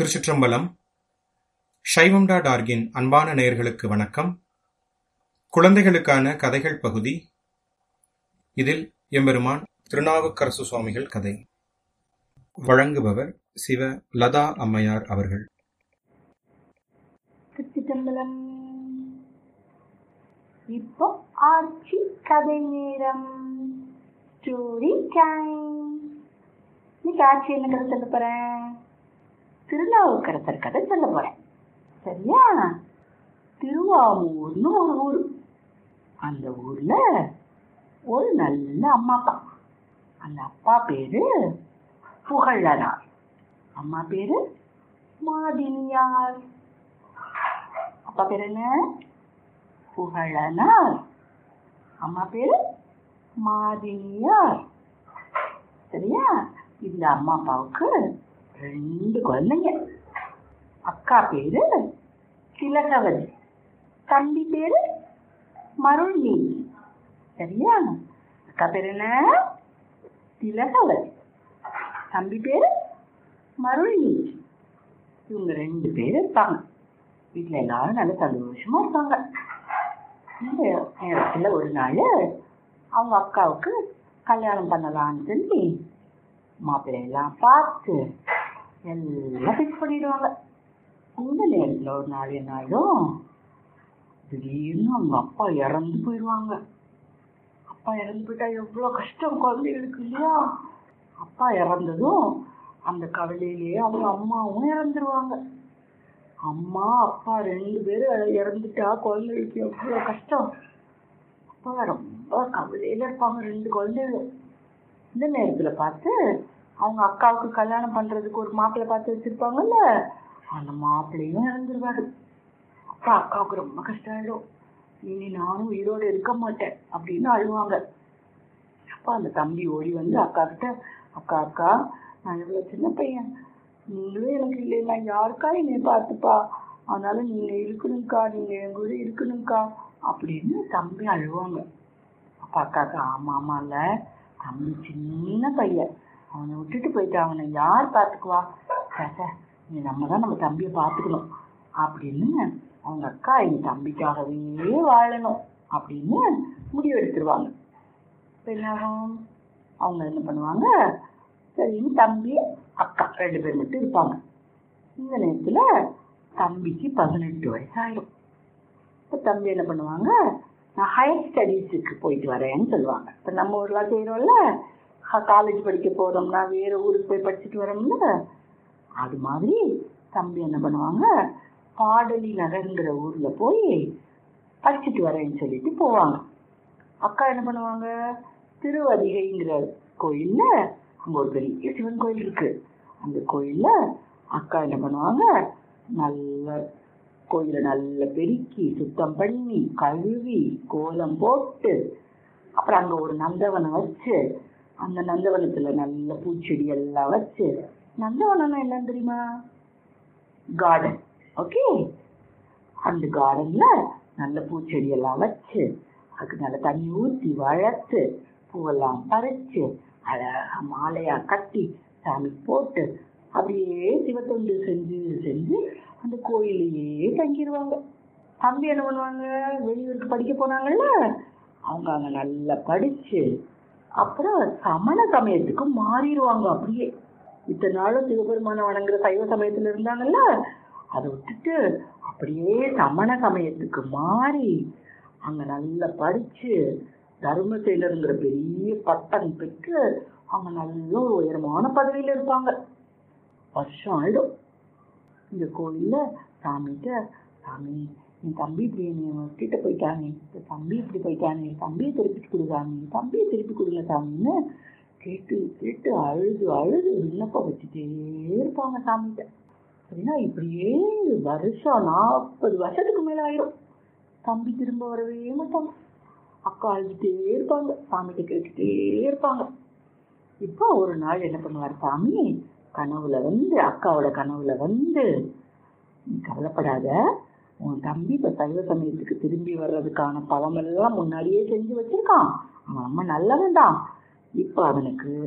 திருச்சிற்றம்பலம் சைவம் டாட் ஆர்கின் அன்பான நேயர்களுக்கு வணக்கம் குழந்தைகளுக்கான கதைகள் பகுதி இதில் எம்பெருமான் திருநாவுக்கரசு சுவாமிகள் கதை வழங்குபவர் சிவ லதா அம்மையார் அவர்கள் திருச்சிட்டம்பலம் இப்போ ஆட்சி கதை நேரம் ஸ்டோரி டைம் இன்னைக்கு ஆட்சி என்ன கதை சொல்ல போறேன் திருநாவுக்கரசர் கதை சொல்ல போறேன் சரியா திருவாமூர்னு ஒரு ஊர் அந்த ஊர்ல ஒரு நல்ல அம்மா அப்பா அந்த அப்பா பேரு புகழனார் அம்மா பேரு மாதினியார் அப்பா பேர் என்ன புகழனார் அம்மா பேரு மாதினியார் சரியா இந்த அம்மா அப்பாவுக்கு ரெண்டு குழந்தைங்க அக்கா பேரு திலகவதி தம்பி பேரு மருள்நீ சரியா அக்கா பேர் என்ன திலகவதி தம்பி பேரு மருள்நீ இவங்க ரெண்டு பேரும் இருப்பாங்க வீட்டில் எல்லாரும் நல்ல சந்தோஷமா இருக்காங்க இந்த நேரத்தில் ஒரு நாள் அவங்க அக்காவுக்கு கல்யாணம் பண்ணலாம்னு சொல்லி மாப்பிள்ளையெல்லாம் பார்த்து எல்லாம் ஃபிக்ஸ் பண்ணிடுவாங்க இந்த நேரத்தில் ஒரு நாள் என்னாலும் திடீர்னு அவங்க அப்பா இறந்து போயிடுவாங்க அப்பா இறந்து போயிட்டா எவ்வளோ கஷ்டம் குழந்தைகளுக்கு இல்லையா அப்பா இறந்ததும் அந்த கவலையிலேயே அவங்க அம்மாவும் இறந்துருவாங்க அம்மா அப்பா ரெண்டு பேரும் இறந்துட்டா குழந்தைகளுக்கு எவ்வளோ கஷ்டம் அப்பா ரொம்ப கவலையில இருப்பாங்க ரெண்டு குழந்தைகள் இந்த நேரத்தில் பார்த்து அவங்க அக்காவுக்கு கல்யாணம் பண்றதுக்கு ஒரு மாப்பிள்ளை பார்த்து வச்சிருப்பாங்கல்ல அந்த மாப்பிள்ளையும் இறந்துருவாரு அப்பா அக்காவுக்கு ரொம்ப கஷ்டம் ஆயிடும் இனி நானும் உயிரோடு இருக்க மாட்டேன் அப்படின்னு அழுவாங்க அப்பா அந்த தம்பி ஓடி வந்து அக்கா கிட்ட அக்கா அக்கா நான் இவ்வளோ சின்ன பையன் நீங்களும் எனக்கு இல்லை நான் யாருக்கா என்னை பார்த்துப்பா அதனால நீங்க இருக்கணும்க்கா நீங்க என் கூட இருக்கணும்க்கா அப்படின்னு தம்பி அழுவாங்க அப்பா அக்காக்கா ஆமா ஆமா இல்ல தம்பி சின்ன பையன் அவனை விட்டுட்டு போயிட்டு அவனை யார் பார்த்துக்குவா சார் நீ நம்ம தான் நம்ம தம்பியை பார்த்துக்கணும் அப்படின்னு அவங்க அக்கா என் தம்பிக்காகவே வாழணும் அப்படின்னு முடிவு எடுத்துருவாங்க இப்போ என்னாகும் அவங்க என்ன பண்ணுவாங்க சரின்னு தம்பி அக்கா ரெண்டு பேர் மட்டும் இருப்பாங்க இந்த நேரத்தில் தம்பிக்கு பதினெட்டு வயசு ஆயிடும் இப்போ தம்பி என்ன பண்ணுவாங்க நான் ஹையர் ஸ்டடீஸுக்கு போயிட்டு வரேன்னு சொல்லுவாங்க இப்போ நம்ம ஊர்லாம் செய்கிறோம்ல காலேஜ் படிக்க போகிறோம்னா வேறு ஊருக்கு போய் படிச்சுட்டு வரோம்ல அது மாதிரி தம்பி என்ன பண்ணுவாங்க பாடலி நகருங்கிற ஊரில் போய் படிச்சுட்டு வரேன்னு சொல்லிட்டு போவாங்க அக்கா என்ன பண்ணுவாங்க திருவதிகைங்கிற கோயிலில் அங்கே ஒரு பெரிய சிவன் கோயில் இருக்கு அந்த கோயிலில் அக்கா என்ன பண்ணுவாங்க நல்ல கோயிலை நல்லா பெருக்கி சுத்தம் பண்ணி கழுவி கோலம் போட்டு அப்புறம் அங்கே ஒரு நந்தவனம் வச்சு அந்த நந்தவனத்தில் நல்ல பூச்செடி எல்லாம் வச்சு நந்தவனம்னா என்னன்னு தெரியுமா கார்டன் ஓகே அந்த கார்டன்ல நல்ல பூச்செடி எல்லாம் வச்சு அதுக்கு நல்ல தண்ணி ஊற்றி வளர்த்து பூவெல்லாம் பறிச்சு அழகா மாலையா கட்டி சாமி போட்டு அப்படியே சிவத்தொண்டு செஞ்சு செஞ்சு அந்த கோயிலையே தங்கிடுவாங்க தம்பி என்ன பண்ணுவாங்க வெளியூருக்கு படிக்க போனாங்கல்ல அவங்க அங்க நல்லா படிச்சு அப்புறம் சமண சமயத்துக்கு மாறிடுவாங்க அப்படியே இத்தனை நாளும் சிவபெருமான வணங்குற சைவ சமயத்துல இருந்தாங்கல்ல அதை விட்டுட்டு அப்படியே சமண சமயத்துக்கு மாறி அங்க நல்லா படிச்சு தர்மசேலருங்கிற பெரிய பட்டம் பெற்று அவங்க நல்ல ஒரு உயரமான பதவியில இருப்பாங்க வருஷம் ஆயிடும் இந்த கோயில்ல சாமிகிட்ட சாமி என் தம்பி இப்படி என்னை விட்டுட்டு போயிட்டானே இந்த தம்பி இப்படி போயிட்டானே தம்பியை திருப்பி கொடு சாமி தம்பியை திருப்பி கொடுங்க சாமின்னு கேட்டு கேட்டு அழுது அழுது விண்ணப்பம் வச்சுட்டே இருப்பாங்க சாமிகிட்ட அப்படின்னா இப்படியே வருஷம் நாற்பது வருஷத்துக்கு மேல ஆயிரும் தம்பி திரும்ப வரவே மாட்டாங்க அக்கா அழுதுட்டே இருப்பாங்க சாமிகிட்ட கேட்டுட்டே இருப்பாங்க இப்போ ஒரு நாள் என்ன பண்ணுவார் சாமி கனவுல வந்து அக்காவோட கனவுல வந்து நீ கவலைப்படாத உன் தம்பி இப்ப சைவ சமயத்துக்கு திரும்பி வர்றதுக்கான பவம் எல்லாம் முன்னாடியே செஞ்சு வச்சிருக்கான் அவன் அம்மா நல்லவன் தான் இப்ப அவனுக்கு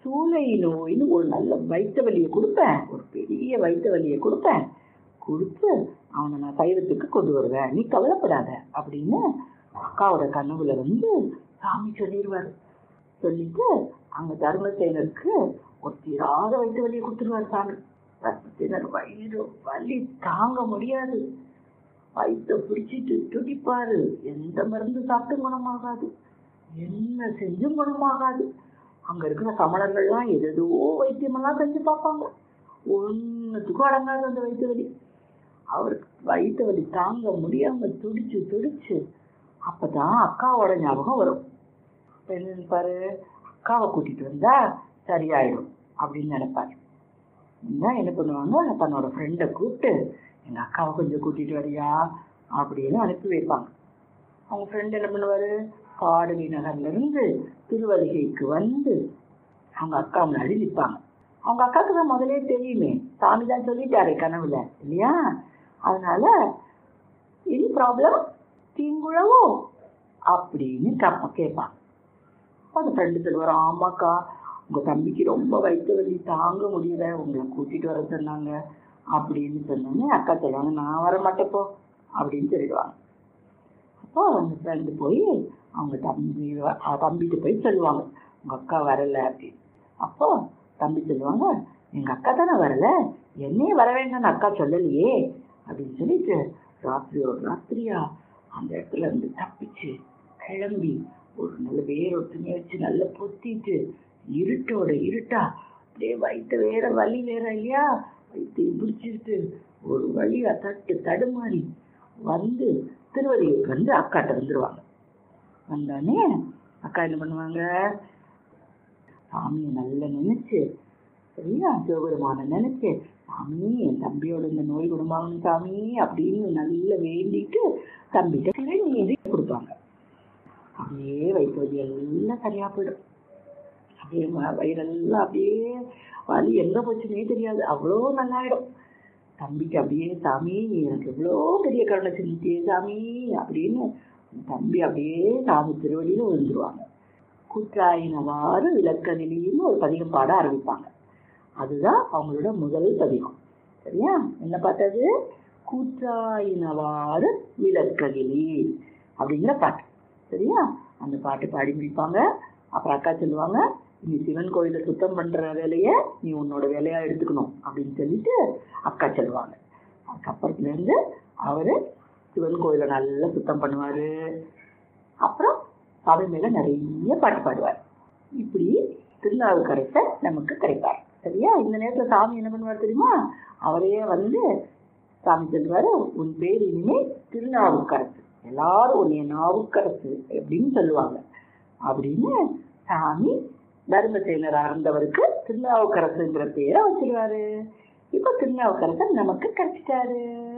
சூளை நோயின்னு ஒரு நல்ல வயிற்று வலியை கொடுப்பேன் ஒரு பெரிய வயிற்று வலியை கொடுப்பேன் கொடுத்து அவனை நான் சைவத்துக்கு கொண்டு வருவேன் நீ கவலைப்படாத அப்படின்னு அக்காவோட கனவுல வந்து சாமி சொல்லிடுவார் சொல்லிட்டு அங்க தர்மசேனருக்கு ஒரு தீராத வயிற்று வலியை கொடுத்துருவார் சாமி தர்மசேனர் வயிறு வலி தாங்க முடியாது வயிற்ற பிடிச்சிட்டு துடிப்பாரு எந்த மருந்து சாப்பிட்டு குணமாகாது என்ன செஞ்சும் குணமாகாது அங்க இருக்கிற சமணர்கள்லாம் எதோ வைத்தியமெல்லாம் செஞ்சு பார்ப்பாங்க ஒன்னுத்துக்கும் அடங்காது அந்த வயிற்று வலி அவருக்கு வயிற்று வலி தாங்க முடியாம துடிச்சு துடிச்சு அப்பதான் அக்காவோட ஞாபகம் வரும் அப்ப என்ன நினைப்பாரு அக்காவை கூட்டிட்டு வந்தா சரியாயிடும் அப்படின்னு நினைப்பாரு என்ன என்ன பண்ணுவாங்க தன்னோட ஃப்ரெண்டை கூப்பிட்டு எங்க அக்காவை கொஞ்சம் கூட்டிட்டு வரியா அப்படின்னு அனுப்பி வைப்பாங்க அவங்க ஃப்ரெண்ட் என்ன பண்ணுவாரு பாடலி நகர்ல இருந்து திருவதிகைக்கு வந்து அவங்க அக்கா முன்னாடி நிற்பாங்க அவங்க அக்காவுக்கு தான் முதலே தெரியுமே சாமி தான் சொல்லிட்டாரு கனவுல இல்லையா அதனால இது ப்ராப்ளம் தீங்குழவோ அப்படின்னு கப்ப கேட்பாங்க அந்த ஃப்ரெண்டு சொல்லுவார் ஆமாக்கா உங்க தம்பிக்கு ரொம்ப வயிற்று வலி தாங்க முடியல உங்களை கூட்டிட்டு வர சொன்னாங்க அப்படின்னு சொன்னோன்னே அக்கா சொல்லுவாங்க நான் வர மாட்டேப்போ அப்படின்னு சொல்லிடுவாங்க அப்போ அவங்க ஃப்ரெண்டு போய் அவங்க தம்பி வ- அஹ் தம்பிகிட்ட போய் சொல்லுவாங்க உங்க அக்கா வரல அப்படின்னு அப்போ தம்பி சொல்லுவாங்க எங்க அக்கா தானே வரல என்னையே வர வேண்டாம்னு அக்கா சொல்லலையே அப்படின்னு சொல்லிட்டு ராத்திரியோட ராத்திரியா அந்த இடத்துல இருந்து தப்பிச்சு கிளம்பி ஒரு நல்ல வேற துணியை வச்சு நல்லா பொத்திட்டு இருட்டோட இருட்டா அப்படியே வயிற்று வேற வலி வேற இல்லையா வயிற்று பிடிச்சிட்டு ஒரு வழியா தட்டு தடுமாறி வந்து திருவதிகைக்கு வந்து அக்காட்ட வந்துருவாங்க வந்தானே அக்கா என்ன பண்ணுவாங்க சாமியை நல்லா நினைச்சு சரியா சிவபெருமான நினைச்சு சாமி என் தம்பியோட இந்த நோய் குணமாகணும் சாமி அப்படின்னு நல்லா வேண்டிட்டு தம்பிகிட்ட சிறுநீரை கொடுப்பாங்க அப்படியே வயிற்று வலி எல்லாம் சரியா போயிடும் அப்படியே வ- வயிறெல்லாம் அப்படியே வலி எங்க போச்சுன்னே தெரியாது அவ்வளோ நல்லாயிடும் தம்பிக்கு அப்படியே சாமி நீ எனக்கு எவ்வளோ பெரிய கருணை செஞ்சுட்டியே சாமி அப்படின்னு தம்பி அப்படியே சாமி திருவடியில விழுந்துருவாங்க கூற்றாயினவாறு விளக்க நிலையின்னு ஒரு பதிகம் பாட ஆரம்பிப்பாங்க அதுதான் அவங்களோட முதல் பதிகம் சரியா என்ன பார்த்தது கூற்றாயினவாறு விளக்ககிலி அப்படிங்கிற பாட்டு சரியா அந்த பாட்டு பாடி முடிப்பாங்க அப்புறம் அக்கா சொல்லுவாங்க நீ சிவன் கோயிலை சுத்தம் பண்ற வேலைய நீ உன்னோட வேலையா எடுத்துக்கணும் அப்படின்னு சொல்லிட்டு அக்கா சொல்லுவாங்க அதுக்கப்புறத்துல இருந்து அவரு சிவன் கோயிலை நல்லா சுத்தம் பண்ணுவாரு அப்புறம் சபை மேல நிறைய பாட்டு பாடுவார் இப்படி திருநாவுக்கரசர் நமக்கு கிடைப்பார் சரியா இந்த நேரத்துல சாமி என்ன பண்ணுவார் தெரியுமா அவரையே வந்து சாமி சொல்லுவாரு உன் பேர் இனிமே திருநாவுக்கரசு எல்லாரும் உன்னைய நாவுக்கரசு அப்படின்னு சொல்லுவாங்க அப்படின்னு சாமி தர்மசேனர் அறந்தவருக்கு திருநாவுக்கரசுங்கிற பேரை வச்சிருவாரு இப்போ திருநாவுக்கரசர் நமக்கு கிடைச்சிட்டாரு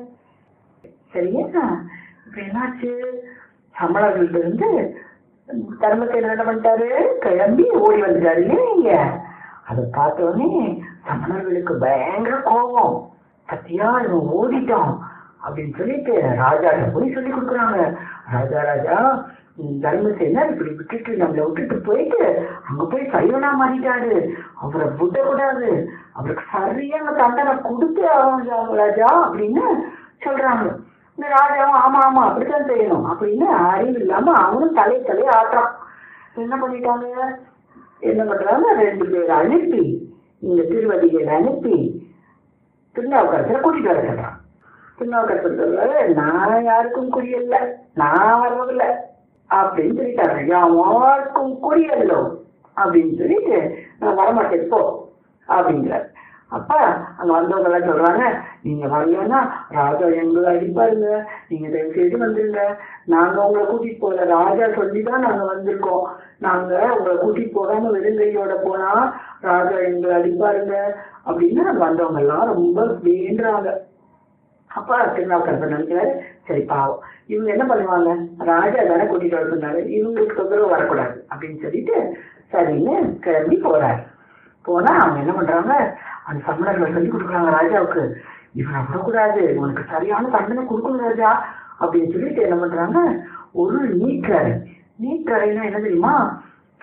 சரியா இப்ப என்னாச்சு சம்பளர்கள்ட்ட இருந்து தர்மசேனர் என்ன பண்ணிட்டாரு கிளம்பி ஓடி வந்துட்டாரு இல்லையா நீங்க அதை பார்த்த உடனே சமணர்களுக்கு பயங்கர கோபம் சத்தியா இவன் ஓடிட்டான் அப்படின்னு சொல்லிட்டு ராஜாட்ட போய் சொல்லி கொடுக்குறாங்க ராஜா ராஜா உம் தர்மசேனர் இப்படி விட்டுட்டு நம்மளை விட்டுட்டு போயிட்டு அங்க போய் சைவனா மாறிட்டாரு அவரை விடக்கூடாது அவருக்கு சரியான தண்டனை கொடுத்து ஆகணும் ராஜா அப்படின்னு சொல்றாங்க இந்த ராஜாவும் ஆமா ஆமா அப்படித்தான் செய்யணும் அப்படின்னு அறிவு இல்லாம அவனும் தலை தலையை ஆட்டுறான் என்ன பண்ணிட்டாங்க என்ன பண்றாங்க ரெண்டு பேர் அனுப்பி இந்த திருவதிகளை அனுப்பி திருநாவுக்கரசரை கூட்டிட்டு வர சொல்றான் திருநாவுக்கரசர் சொல்றாரு நான் யாருக்கும் குடியல்ல நான் வர்றதில்ல அப்படின்னு சொல்லிட்டாரு யாருக்கும் குடியல்லோ அப்படின்னு சொல்லிட்டு நான் வரமாட்டேன் போ அப்படிங்கிறார் அப்ப அங்க வந்தவங்க எல்லாம் சொல்றாங்க நீங்க வரலன்னா ராஜா எங்களை அடிப்பாருங்க நீங்க தயவு செய்து வந்துருங்க நாங்க உங்களை கூட்டிட்டு போகல ராஜா சொல்லிதான் நாங்க வந்திருக்கோம் நாங்க உங்களை கூட்டிட்டு போகாம வெறுங்கையோட போனா ராஜா எங்களை அடிப்பாருங்க அப்படின்னு அங்க வந்தவங்க எல்லாம் ரொம்ப வேண்டுறாங்க அப்பா திருநாவுக்கரசர் நினைக்கிறாரு சரி பாவம் இவங்க என்ன பண்ணுவாங்க ராஜா தானே கூட்டிட்டு வர சொன்னாரு இவங்களுக்கு தொந்தரவு வரக்கூடாது அப்படின்னு சொல்லிட்டு சரின்னு கிளம்பி போறாரு போனா அவங்க என்ன பண்றாங்க அந்த சமணர்கள் சொல்லி கொடுக்குறாங்க ராஜாவுக்கு இவனை விடக்கூடாது இவனுக்கு சரியான தண்டனை கொடுக்கணும் ராஜா அப்படின்னு சொல்லிட்டு என்ன பண்றாங்க ஒரு நீக்கரை நீக்கரைன்னா என்ன தெரியுமா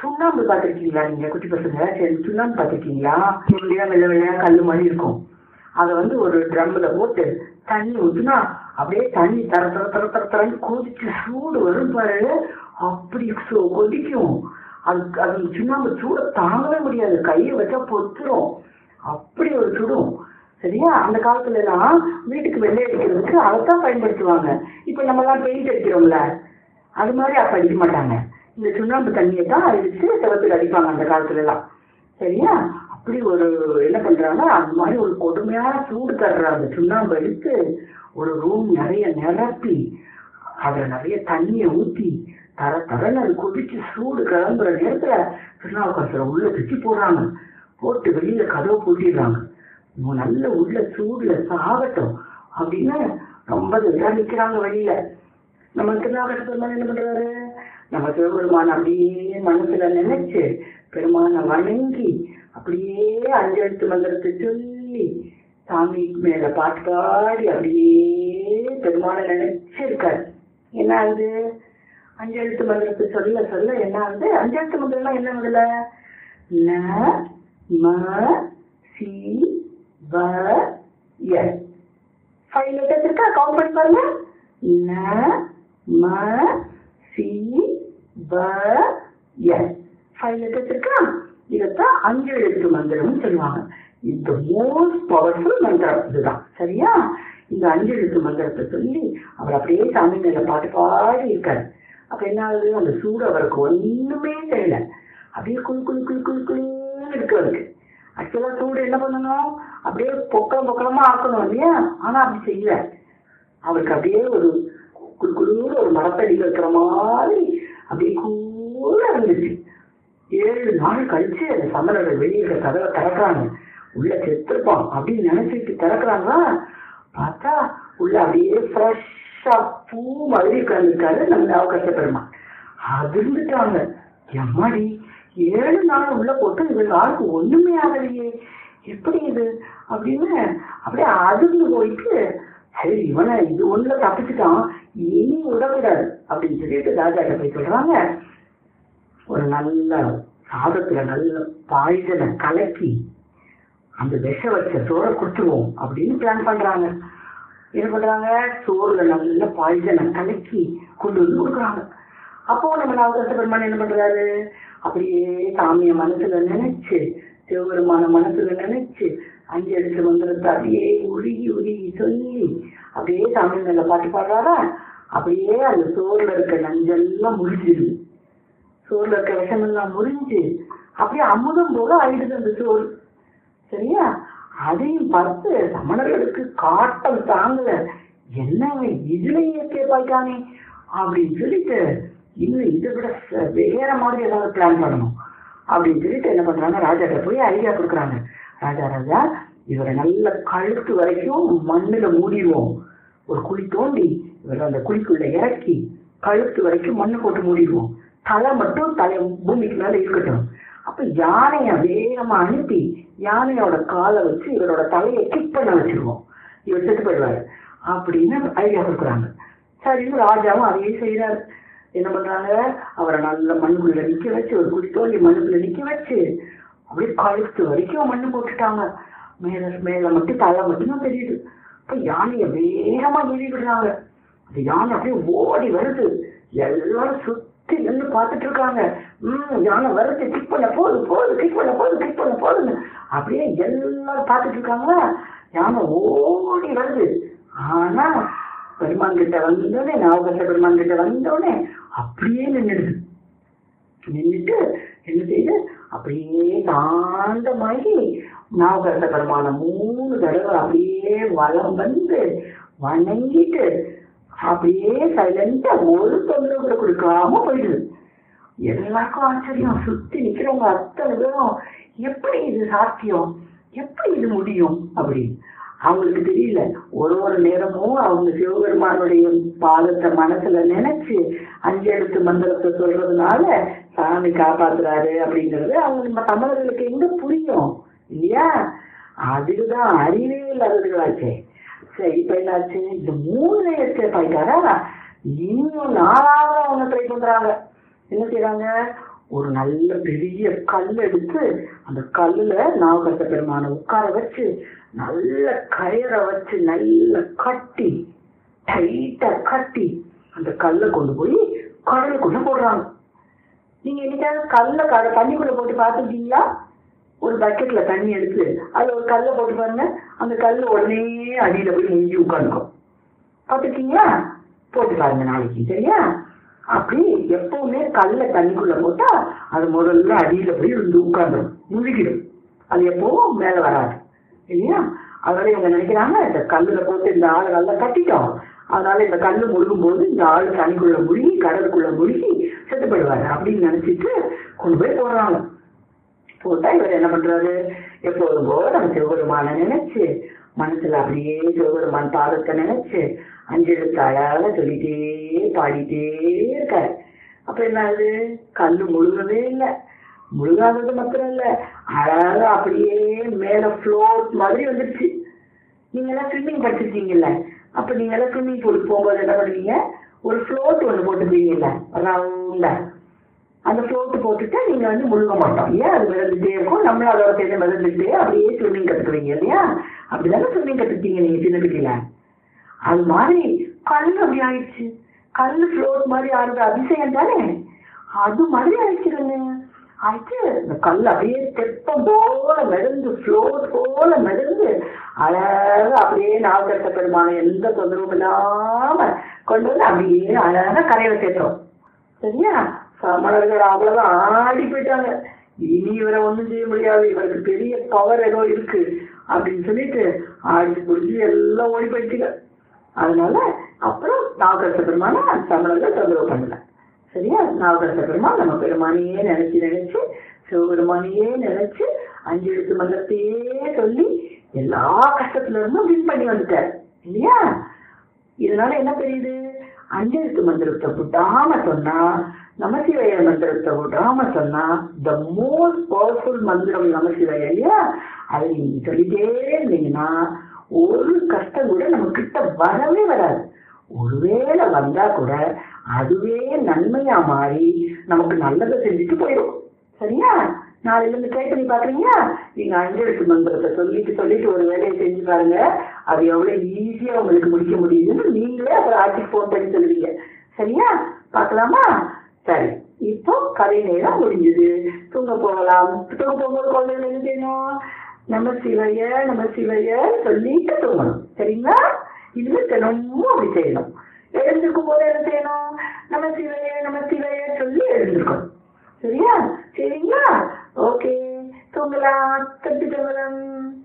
சுண்ணாம்பு பார்த்திருக்கீங்களா நீங்க குட்டி பசங்க சரி சுண்ணாம்பு பார்த்திருக்கீங்களா உருளையா வெள்ளை வெள்ளையா கல் மாதிரி இருக்கும் அதை வந்து ஒரு ட்ரம்ல போட்டு தண்ணி ஊத்துனா அப்படியே தண்ணி தர தர தர தர தரன்னு கொதிச்சு சூடு வரும் பாரு அப்படி சு- கொதிக்கும் அது அது சுண்ணாம்பு சூட தாங்கவே முடியாது கையை வச்சா பொத்துரும் அப்படி ஒரு சுடும் சரியா அந்த காலத்துல எல்லாம் வீட்டுக்கு வெள்ளை அடிக்கிறதுக்கு அதைத்தான் பயன்படுத்துவாங்க இப்ப நம்ம எல்லாம் பெயிண்ட் அடிக்கிறோம்ல அது மாதிரி அப்ப அடிக்க மாட்டாங்க இந்த சுண்ணாம்பு தண்ணியை தான் அடிச்சு செவத்துக்கு அடிப்பாங்க அந்த காலத்துல எல்லாம் சரியா அப்படி ஒரு என்ன பண்றாங்க அந்த மாதிரி ஒரு கொடுமையான சூடு தர்ற அந்த சுண்ணாம்பு எடுத்து ஒரு ரூம் நிறைய நிரப்பி அதுல நிறைய தண்ணியை ஊத்தி தர தரன்னு அது கொதிச்சு சூடு கிளம்புற நேரத்துல திருநாவுக்கரசரை உள்ள தூக்கி போடுறாங்க போட்டு வெளியில கதவை பூட்டிடுறாங்க இவன் நல்ல உள்ள சூடுல சாகட்டும் அப்படின்னு ரொம்ப இதா நிக்கிறாங்க வெளியில நம்ம திருநாவுக்கரசர் பெருமான் என்ன பண்றாரு நம்ம சிவபெருமான் அப்படியே மனசுல நினைச்சு பெருமானை வணங்கி அப்படியே அஞ்செழுத்து மந்திரத்தை சொல்லி சாமி மேல பாட்டு பாடி அப்படியே பெருமானை நினைச்சிருக்காரு என்ன ஆகுது அஞ்செழுத்து மந்திரத்தை சொல்ல சொல்ல என்ன ஆகுது அஞ்செழுத்து மந்திரம்னா என்ன முதல்ல ந ம சி வ எஸ் ஃபைவ் லெட்டர்ஸ் இருக்கா கவுண்ட் பண்ணி பாருங்க ந ம சி வ எஸ் ஃபைவ் லெட்டர்ஸ் இருக்கா இதைத்தான் அஞ்சு எழுத்து மந்திரம்னு சொல்லுவாங்க இந்த மோஸ்ட் பவர்ஃபுல் மந்திரம் இதுதான் சரியா இந்த அஞ்சு எழுத்து மந்திரத்தை சொல்லி அவர் அப்படியே சாமி மேல பாட்டு பாடி இருக்காரு அப்ப என்ன ஆகுது அந்த சூடு அவருக்கு ஒண்ணுமே தெரியல அப்படியே குளு குளு குளு குளு குளுன்னு இருக்கு அவருக்கு ஆக்சுவலா சூடு என்ன பண்ணணும் அப்படியே பொக்கலம் பொக்கலமா ஆக்கணும் இல்லையா ஆனா அப்படி செய்யல அவருக்கு அப்படியே ஒரு குடு குடுன்னு ஒரு மரத்தடி வைக்கிற மாதிரி அப்படியே கூட இருந்துச்சு ஏழு நாள் கழிச்சு அந்த சமணர்கள் வெளியில கதவை திறக்கிறாங்க உள்ள செத்துருப்பான் அப்படின்னு நினைச்சிட்டு திறக்கிறாங்க பார்த்தா உள்ள அப்படியே ஃப்ரெஷ்ஷா பூ மாதிரி உட்கார்ந்துருக்காரு நம்ம அவகாச பெருமான் அதிர்ந்துட்டாங்க எம்மாடி ஏழு நாள் உள்ள போட்டு இவங்க ஆளுக்கு ஒண்ணுமே ஆகலையே எப்படி இது அப்படின்னு அப்படியே அதிர்ந்து போயிட்டு சரி இவனை இது ஒண்ணுல தப்பிச்சுட்டான் இனி விடக்கூடாது அப்படின்னு சொல்லிட்டு ராஜாட்ட போய் சொல்றாங்க ஒரு நல்ல சாதத்துல நல்ல பாய்சனை கலக்கி அந்த விஷ வச்ச சோறை கொடுத்துருவோம் அப்படின்னு பிளான் பண்றாங்க என்ன பண்றாங்க சோறுல நல்ல பாய்சனை கலக்கி கொண்டு வந்து கொடுக்குறாங்க அப்போ நம்ம நாவுக்கரச பெருமான் என்ன பண்றாரு அப்படியே சாமிய மனசுல நினைச்சு சிவபெருமான மனசுல நினைச்சு அஞ்சு எடுத்து மந்திரத்தை அப்படியே உருகி உருகி சொல்லி அப்படியே சாமி மேல பாட்டு பாடுறாரா அப்படியே அந்த சோறுல இருக்க நஞ்செல்லாம் முறிஞ்சிடுது சோறுல இருக்க விஷமெல்லாம் முறிஞ்சு அப்படியே அமுதம் போல ஆயிடுது அந்த சோறு சரியா அதையும் பார்த்து சமணர்களுக்கு காட்டம் தாங்கல என்ன இவன் இதுல இயற்கை பாய்க்கானே அப்படின்னு சொல்லிட்டு இன்னும் இதை விட ச- வேற மாதிரி ஏதாவது பிளான் பண்ணணும் அப்படின்னு சொல்லிட்டு என்ன பண்றாங்க ராஜாட்ட போய் ஐடியா கொடுக்குறாங்க ராஜா ராஜா இவரை நல்ல கழுத்து வரைக்கும் மண்ணுல மூடிடுவோம் ஒரு குழி தோண்டி இவரை அந்த குழிக்குள்ள இறக்கி கழுத்து வரைக்கும் மண்ணு போட்டு மூடிடுவோம் தலை மட்டும் தலை பூமிக்கு மேல இருக்கட்டும் அப்ப யானைய வேகமா அனுப்பி யானையோட காலை வச்சு இவரோட தலையை கிக் பண்ண வச்சிருவோம் இவர் செத்து போயிடுவாரு அப்படின்னு ஐடியா கொடுக்குறாங்க சரின்னு ராஜாவும் அதையே செய்யறாரு என்ன பண்றாங்க அவரை நல்ல மண்ணுக்குள்ள நிக்க வச்சு ஒரு குடி தோண்டி மண்ணுக்குள்ள நிக்க வச்சு அப்படியே கழுத்து வரைக்கும் மண்ணு போட்டுட்டாங்க மேல மேல மட்டும் தலை மட்டும்தான் தெரியுது அப்ப யானையை வேகமா ஏறி விடுறாங்க அந்த யானை அப்படியே ஓடி வருது எல்லாரும் சுத்தி நின்று பார்த்துட்டு இருக்காங்க ம் யானை வருது கிக் பண்ண போகுது போகுது கிக் பண்ண போகுது கிக் பண்ண போகுதுன்னு அப்படியே எல்லாரும் பார்த்துட்டு இருக்காங்க யானை ஓடி வருது ஆனா பெருமான் கிட்ட வந்தோடனே நாவகத்த பெருமான் கிட்ட வந்தோடனே அப்படியே நின்றுடுது நின்றுட்டு என்ன செய்யுது அப்படியே தாண்டமாகி நாவகத்த பெருமான மூணு தடவை அப்படியே வலம் வந்து வணங்கிட்டு அப்படியே சைலண்டா ஒரு தொந்தரவு கூட கொடுக்காம போயிடுது எல்லாருக்கும் ஆச்சரியம் சுத்தி நிக்கிறவங்க அத்தனை பேரும் எப்படி இது சாத்தியம் எப்படி இது முடியும் அப்படின்னு அவங்களுக்கு தெரியல ஒரு ஒரு நேரமும் அவங்க சிவபெருமானுடைய பாதத்தை மனசுல நினைச்சு அஞ்சு எழுத்து மந்திரத்தை சொல்றதுனால சாமி காப்பாத்துறாரு அப்படிங்கிறது அவங்க நம்ம தமிழர்களுக்கு எங்க புரியும் இல்லையா அதுக்குதான் அறிவே இல்லாததுகளாச்சே சரி இப்ப என்னாச்சு இந்த மூணு எஸ்கேப் ஆயிட்டாரா இன்னும் நாலாவது அவங்க ட்ரை பண்றாங்க என்ன செய்யறாங்க ஒரு நல்ல பெரிய கல் எடுத்து அந்த கல்லுல நாகரச பெருமானை உட்கார வச்சு நல்ல கயிறை வச்சு நல்ல கட்டி டைட்டா கட்டி அந்த கல்லை கொண்டு போய் கடலுக்குள்ள போடுறாங்க நீங்க என்னைக்காவது கல்ல கட தண்ணிக்குள்ள போட்டு பார்த்துருக்கீங்களா ஒரு பக்கெட்ல தண்ணி எடுத்து அதுல ஒரு கல்லை போட்டு பாருங்க அந்த கல் உடனே அடியில போய் நெஞ்சு உட்காந்துக்கும் பார்த்துருக்கீங்களா போட்டு பாருங்க நாளைக்கு சரியா அப்படி எப்பவுமே கல்ல தண்ணிக்குள்ள போட்டா அது முதல்ல அடியில போய் விழுந்து உட்காந்துடும் முழுகிடும் அது எப்பவும் மேல வராது இல்லையா அதனால இவங்க நினைக்கிறாங்க இந்த கல்லுல போட்டு இந்த ஆளை நல்லா கட்டிட்டோம் அதனால இந்த கல்லு முழுகும் போது இந்த ஆள் தண்ணிக்குள்ள முழுகி கடலுக்குள்ள முழுகி செத்துப்படுவாரு அப்படின்னு நினைச்சிட்டு கொண்டு போய் போடுறாங்க போட்டா இவர் என்ன பண்றாரு எப்போதும் போல நம்ம சிவபெருமான நினைச்சு மனசுல அப்படியே சிவபெருமான் பாதத்தை நினைச்சு அஞ்செழுத்து அழகாக சொல்லிட்டே பாடிட்டே இருக்காரு அப்ப என்ன ஆகுது கல்லு முழுகவே இல்லை முழுகாதது மாத்திரம் இல்ல அழகா அப்படியே மேல ஃப்ளோட் மாதிரி வந்துருச்சு நீங்க எல்லாம் ஸ்விம்மிங் படிச்சிருக்கீங்கல்ல அப்ப நீங்க எல்லாம் ஸ்விம்மிங் பூல் போகும்போது என்ன பண்ணுவீங்க ஒரு ஃப்ளோட் ஒன்று போட்டுப்பீங்கல்ல ரவுண்டா அந்த ஃப்ளோட் போட்டுட்டு நீங்க வந்து முழுக மாட்டோம் ஏன் அது மிதந்துட்டே இருக்கும் நம்மளும் அதோட சேர்ந்து மிதந்துட்டே அப்படியே ஸ்விம்மிங் கத்துக்குவீங்க இல்லையா அப்படிதானே ஸ்விம்மிங் கத்துக்கிட்டீங்க நீங்க சின்ன பிள்ளைல அது மாதிரி கல் அப்படி ஆயிடுச்சு கல் ஃப்ளோட் மாதிரி ஆடுறது அதிசயம் தானே அது மாதிரி ஆயிடுச்சுங்க ஆயிடுச்சு இந்த கல் அப்படியே தெப்பம் போல மிதந்து ஃப்ளோட் போல மிதந்து அழகா அப்படியே நாகரச பெருமான எந்த தொந்தரவும் இல்லாம கொண்டு வந்து அப்படியே அழகா கரையில சேர்த்தோம் சரியா சமணர்கள் அவ்வளவுதான் ஆடி போயிட்டாங்க இனி இவரை ஒண்ணும் செய்ய முடியாது இவருக்கு பெரிய பவர் ஏதோ இருக்கு அப்படின்னு சொல்லிட்டு ஆடி புடிச்சு எல்லாம் ஓடி போயிடுச்சுங்க அதனால அப்புறம் நாகரச பெருமான சமணர்கள் தொந்தரவு பண்ணல சரியா நாகரச பெருமான் நம்ம பெருமானையே நினைச்சு நினைச்சு சிவபெருமானையே நினைச்சு அஞ்சு எழுத்து மந்திரத்தையே சொல்லி எல்லா கஷ்டத்துல இருந்தும் வின் பண்ணி வந்துட்டார் இல்லையா இதனால என்ன தெரியுது அஞ்செழுத்து மந்திரத்தை விடாம சொன்னா நமசிவய மந்திரத்தை விடாம சொன்னா த மோஸ்ட் பவர்ஃபுல் மந்திரம் நமசிவய இல்லையா அதை நீங்க சொல்லிட்டே இருந்தீங்கன்னா ஒரு கஷ்டம் கூட நம்ம கிட்ட வரவே வராது ஒருவேளை வந்தா கூட அதுவே நன்மையா மாறி நமக்கு நல்லதை செஞ்சுட்டு போயிடும் சரியா நாளையில இருந்து ட்ரை பண்ணி பாக்குறீங்களா நீங்க அஞ்செழுத்து மந்திரத்தை சொல்லிட்டு சொல்லிட்டு ஒரு வேலையை செஞ்சு பாருங்க அது எவ்வளவு ஈஸியா உங்களுக்கு முடிக்க முடியுதுன்னு நீங்களே அப்புறம் ஆட்சிக்கு போன் பண்ணி சொல்லுவீங்க சரியா பார்க்கலாமா சரி இப்போ கதை நேரம் முடிஞ்சது தூங்க போகலாம் தூங்க போகும்போது குழந்தைகள் என்ன செய்யணும் நம்ம சிவைய நம்ம சிவைய சொல்லிட்டு தூங்கணும் சரிங்களா இது தினமும் அப்படி செய்யணும் எழுந்திருக்கும் போது என்ன செய்யணும் நம்ம சிவைய நம்ம சிவைய சொல்லி எழுந்திருக்கணும் சரியா சரிங்களா ஓகே தூங்கலாம் தட்டு தூங்கலாம்